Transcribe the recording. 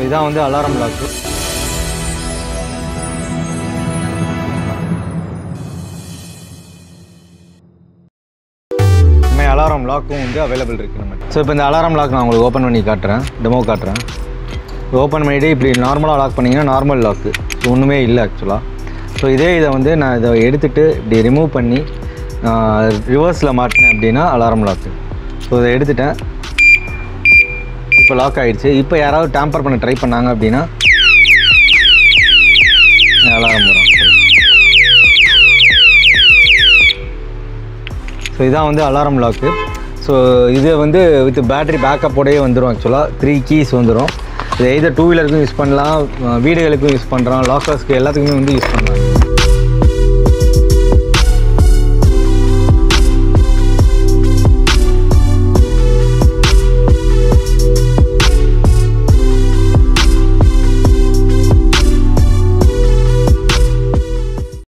இதான் வந்து alarm lock இனிமேல் அலாரம் லாக்கும் வந்து அவைலபிள் இருக்குது நம்ம ஸோ இப்போ இந்த அலாரம் லாக் நான் உங்களுக்கு ஓப்பன் பண்ணி காட்டுறேன் டெமோ காட்டுறேன் ஓப்பன் பண்ணிவிட்டு இப்படி நார்மலாக லாக் பண்ணிங்கன்னா நார்மல் லாக்கு ஸோ ஒன்றுமே இல்லை ஆக்சுவலாக ஸோ இதே இதை வந்து நான் இதை எடுத்துகிட்டு இப்படி ரிமூவ் பண்ணி ரிவர்ஸில் மாட்டினேன் அப்படின்னா அலாரம் லாக்கு ஸோ இதை எடுத்துட்டேன் இப்போ லாக் ஆயிடுச்சு இப்போ யாராவது டேம்பர் பண்ண ட்ரை பண்ணாங்க அப்படின்னா அலாரம் வரும் ஸோ இதான் வந்து அலாரம் லாக்கு ஸோ இது வந்து வித் பேட்டரி பேக்கப்போடயே வந்துடும் ஆக்சுவலாக த்ரீ கீஸ் வந்துடும் இது எய்தர் டூ வீலருக்கும் யூஸ் பண்ணலாம் வீடுகளுக்கும் யூஸ் பண்ணுறோம் லாக்கர்ஸ்க்கு எல்லாத்துக்குமே வந்து யூஸ் பண்ணலாம்